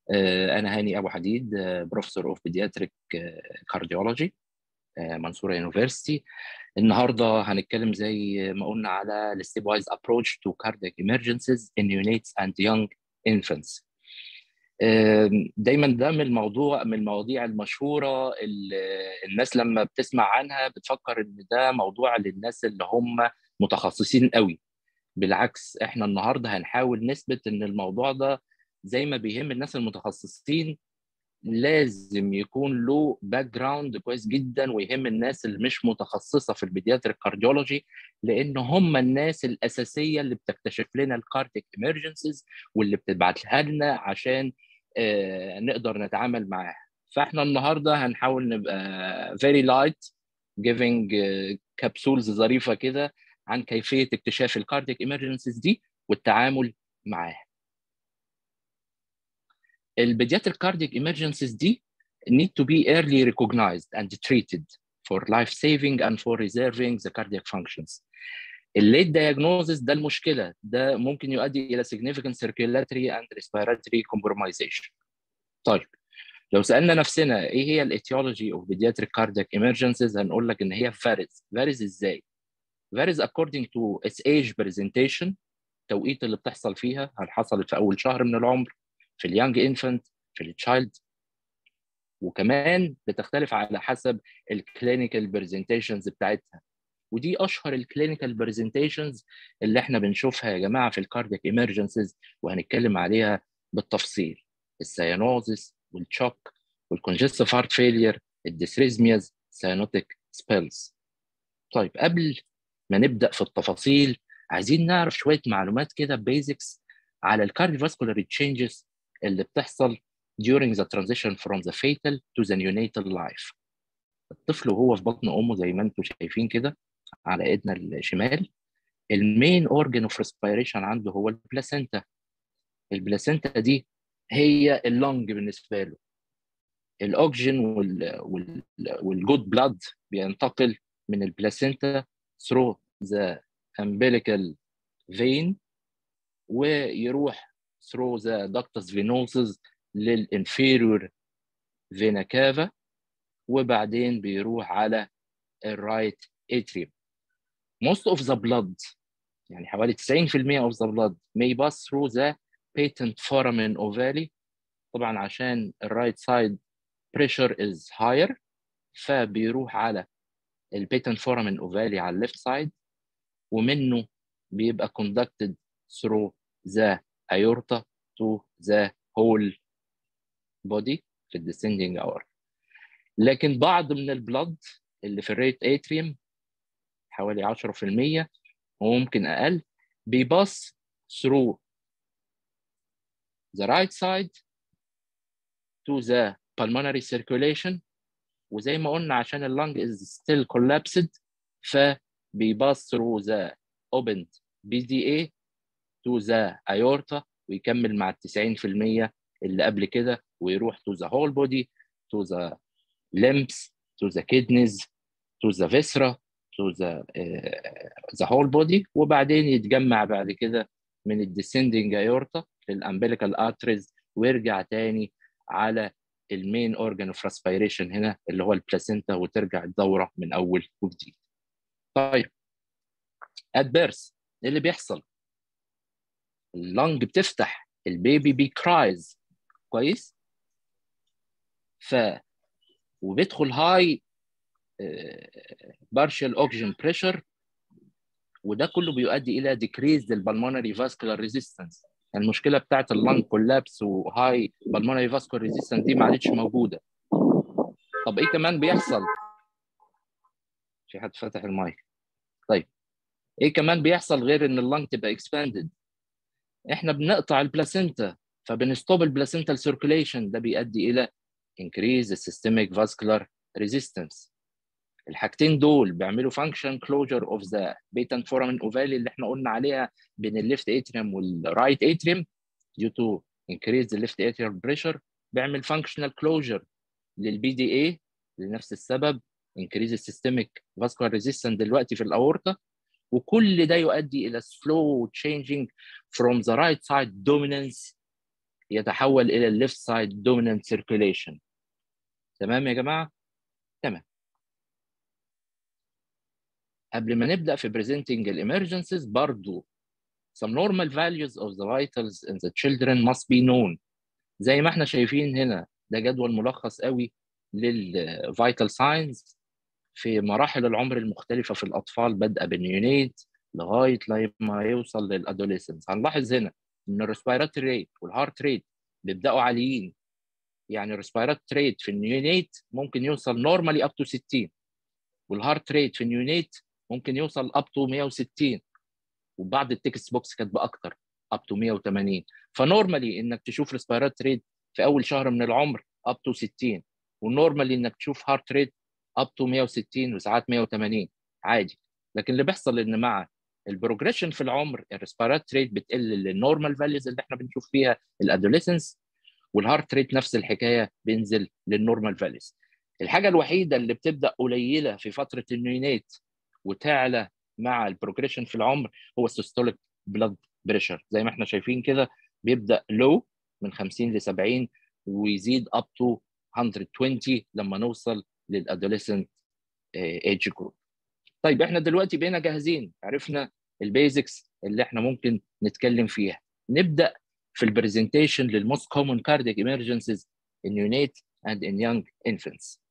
انا هاني ابو حديد بروفيسور اوف بيدياتريك كارديولوجي منصوره يونيفرسيتي النهارده هنتكلم زي ما قلنا على الستيب وايز ابروتش تو كاردياك emergencies in neonates and young infants دايما ده من الموضوع من المواضيع المشهوره اللي الناس لما بتسمع عنها بتفكر ان ده موضوع للناس اللي هم متخصصين قوي بالعكس احنا النهارده هنحاول نثبت ان الموضوع ده زي ما بيهم الناس المتخصصين لازم يكون له باك جراوند كويس جدا ويهم الناس اللي مش متخصصه في البيدياتريك كارديولوجي لان هم الناس الاساسيه اللي بتكتشف لنا الكارديك ايمرجنسيز واللي بتبعتها لنا عشان آه نقدر نتعامل معاها فاحنا النهارده هنحاول نبقى فيري لايت جيفنج كبسولز ظريفه كده عن كيفيه اكتشاف الكارديك ايمرجنسيز دي والتعامل معاها البيدياتريك كارديك emergencies دي need to be early recognized and treated for life saving and for reserving the cardiac functions. الليت diagnosis ده المشكلة ده ممكن يؤدي إلى significant circulatory and respiratory compromisation. طيب لو سألنا نفسنا إيه هي الاتيولوجي of pediatric cardiac emergencies هنقول لك إن هي varies. varies إزاي؟ varies according to its age presentation التوقيت اللي بتحصل فيها هل حصلت في أول شهر من العمر في اليانج انفانت في التشايلد وكمان بتختلف على حسب الكلينيكال برزنتيشنز بتاعتها ودي اشهر الكلينيكال برزنتيشنز اللي احنا بنشوفها يا جماعه في الكاردياك ايمرجنسيز وهنتكلم عليها بالتفصيل السيانوزس والتشوك والكونجستيف هارت فيلير الديسريزمياز سيانوتيك سبيلز طيب قبل ما نبدا في التفاصيل عايزين نعرف شويه معلومات كده بيزكس على الكارديوفاسكولار تشينجز اللي بتحصل during the transition from the fetal to the neonatal life. الطفل وهو في بطن امه زي ما انتم شايفين كده على ايدنا الشمال المين اورجن اوف ريسبيريشن عنده هو البلاسينتا البلاسينتا دي هي اللنج بالنسبه له الاكسجين وال وال والجود بلاد بينتقل من البلاسينتا through the umbilical vein ويروح through the ductus venosus للانفيريور فينا كافا وبعدين بيروح على الرايت اتريوم most of the blood يعني حوالي 90% of the blood may pass through the patent foramen ovale طبعا عشان الرايت سايد pressure is higher فبيروح على البيتنت foramen ovale على الليفت سايد ومنه بيبقى conducted through the aorta to the whole body في الديسندنج اور لكن بعض من البلد اللي في الريت اتريوم حوالي 10% وممكن اقل بيباص through the right side to the pulmonary circulation وزي ما قلنا عشان اللنج is still collapsed فبيباص through the opened BDA to the aorta ويكمل مع ال 90% اللي قبل كده ويروح to the whole body to the limbs to the kidneys to the viscera to the uh, the whole body وبعدين يتجمع بعد كده من الديسندنج aorta للامبليكال arteries ويرجع تاني على المين اورجان اوف ريسبيريشن هنا اللي هو البلاسينتا وترجع الدوره من اول وجديد. طيب ات بيرث ايه اللي بيحصل؟ اللنج بتفتح البيبي بيكرايز كويس ف وبيدخل هاي بارشال اوكسجين بريشر وده كله بيؤدي الى ديكريز للبلمونري فاسكولار ريزيستنس المشكله بتاعت اللنج كولابس وهاي بالمونري فاسكولار ريزيستنس دي ما عادتش موجوده طب ايه كمان بيحصل في حد فتح المايك طيب ايه كمان بيحصل غير ان اللنج تبقى اكسباندد احنا بنقطع البلاسينتا فبنستوب البلاسينتال سيركيليشن ده بيؤدي الى increase the systemic vascular resistance الحاجتين دول بيعملوا function closure of the patent foramen ovale اللي احنا قلنا عليها بين الليفت اتريوم والرايت اتريوم due to increase the left atrial pressure بيعمل functional closure للبي دي اي لنفس السبب increase systemic vascular resistance دلوقتي في الاورطه وكل ده يؤدي الى slow changing from the right side dominance يتحول الى الليفت سايد دومينانت سيركيوليشن تمام يا جماعه تمام قبل ما نبدا في presenting emergencies برضو some normal values of the vitals in the children must be known زي ما احنا شايفين هنا ده جدول ملخص قوي للفيتال ساينز في مراحل العمر المختلفة في الأطفال بدءا بالنيونيت لغاية لما يوصل للأدوليسنس هنلاحظ هنا إن الريسبيراتوري ريت والهارت ريت بيبدأوا عاليين يعني الريسبيراتوري ريت في النيونيت ممكن يوصل نورمالي اب تو 60 والهارت ريت في النيونيت ممكن يوصل اب تو 160 وبعض التكست بوكس كاتبه اكتر اب تو 180 فنورمالي انك تشوف ريسبيرات ريت في اول شهر من العمر اب تو 60 ونورمالي انك تشوف هارت ريت اب تو 160 وساعات 180 عادي لكن اللي بيحصل ان مع البروجريشن في العمر الريسبيرات ريت بتقل للنورمال فاليوز اللي احنا بنشوف فيها الادوليسنس والهارت ريت نفس الحكايه بينزل للنورمال فاليوز الحاجه الوحيده اللي بتبدا قليله في فتره النيونيت وتعلى مع البروجريشن في العمر هو السيستوليك بلاد بريشر زي ما احنا شايفين كده بيبدا لو من 50 ل 70 ويزيد اب تو 120 لما نوصل للادوليسنت ايج جروب طيب احنا دلوقتي بقينا جاهزين عرفنا البيزكس اللي احنا ممكن نتكلم فيها نبدا في البرزنتيشن للموست كومن كاردياك emergencies in neonate and in young infants